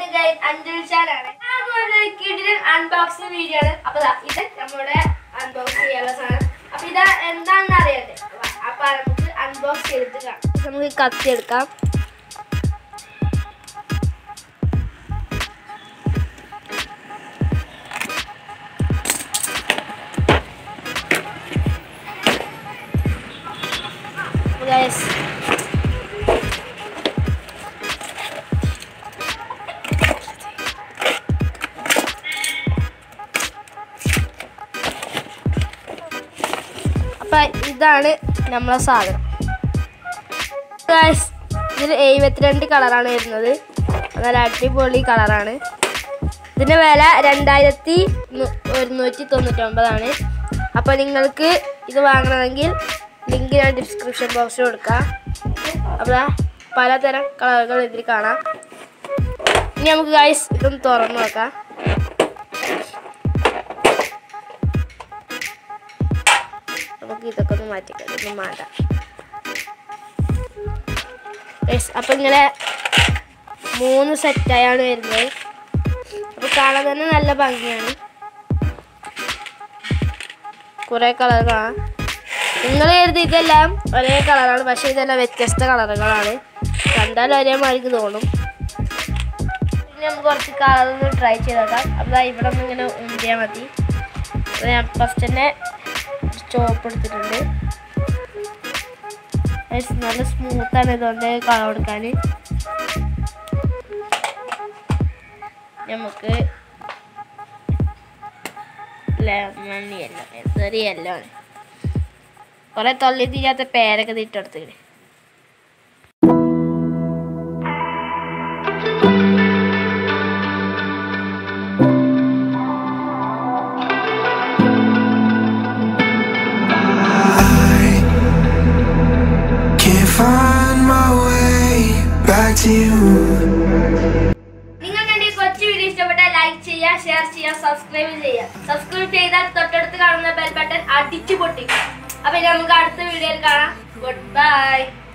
Guys Anjali ഷാനാണ് കിടിലൻ unboxing video ആണ് അപ്പൊ ദാ ഇത് നമ്മുടെ അൺബോക്സ് ചെയ്യാനുള്ള സാധനം അപ്പൊ ഇത് എന്താണെന്ന് അറിയട്ടെ അപ്പൊ- അപ്പൊ നമുക്ക് അൺബോക്സ് ചെയ്തിട്ട് കാണാം നമുക്ക് കത്തി എടുക്കാം ഗൈസ് അപ്പൊ ഇതാണ് നമ്മളെ സാധനം ഗൈസ് ഇതിൽ എഴുപത്തിരണ്ട് കളറാണ് വരുന്നത് നല്ല അടിപൊളി കളറാണ് ഇതിൻ്റെ വില രണ്ടായിരത്തി നു- ഒരുന്നൂറ്റി തൊണ്ണൂറ്റൊമ്പതാണ് അപ്പോൾ നിങ്ങൾക്ക് ഇത് വാങ്ങണമെങ്കിൽ ലിങ്ക് ഞാൻ ഡിസ്ക്രിപ്ഷൻ ബോക്സിൽ കൊടുക്കാം അപ്പോൾ ദാ പലതരം കളറുകൾ ഇതിൽ കാണാം ഇനി നമുക്ക് ഗൈസ് ഇതൊന്ന് തുറന്ന് നോക്കാം നമുക്ക് ഇതൊക്കെ ഒന്ന് മാറ്റിക്കാം ഇതൊന്നും വേണ്ട യെസ് അപ്പം ഇങ്ങനെ മൂന്ന് സെറ്റായാണ് വരുന്നത് അപ്പോൾ കാണാൻ തന്നെ നല്ല ഭംഗിയാണ് കുറേ കളർ കാണാം നിങ്ങൾ കരുതി ഇതെല്ലാം ഒരേ കളറാണ് പക്ഷേ ഇതെല്ലാം വ്യത്യസ്ത കളറുകളാണ് കണ്ടാൽ ഒരേ മാതിരിക്ക് തോന്നും പിന്നെ നമുക്ക് കുറച്ച് കളർ ഒന്ന് ട്രൈ ചെയ്ത് നോക്കാം അപ്പോൾ ദാ ഇവിടെ ഒന്ന് ഇങ്ങനെ ഉന്തിയാൽ മതി അപ്പോൾ ഞാൻ ഫസ്റ്റ് തന്നെ ചോപ്പ് എടുത്തിട്ടുണ്ട് Guys, നല്ല സ്മൂത്താണ് ഇതുകൊണ്ട് കളർ കൊടുക്കാൻ നമുക്ക് ലെമൺ യെല്ലോ എന്തൊരു യെല്ലോ ആണ് കുറെ തൊല്ലി തീരാത്ത പേരൊക്കെ തിട്ടെടുത്തിട്ട് Can't find my way back to you. നിങ്ങൾക്ക് എന്റെ ഈ കൊച്ചു വീഡിയോ ഇഷ്ടപ്പെട്ടാൽ ലൈക്ക് ചെയ്യുക ഷെയർ ചെയ്യുക സബ്സ്ക്രൈബ് ചെയ്യുക സബ്സ്ക്രൈബ് ചെയ്താൽ തൊട്ടടുത്ത് കാണുന്ന ബെൽ ബട്ടൺ അടിച്ചു പൊട്ടിക്കും അപ്പൊ ഇനി നമുക്ക് അടുത്ത വീഡിയോയിൽ കാണാം ഗുഡ് ബൈ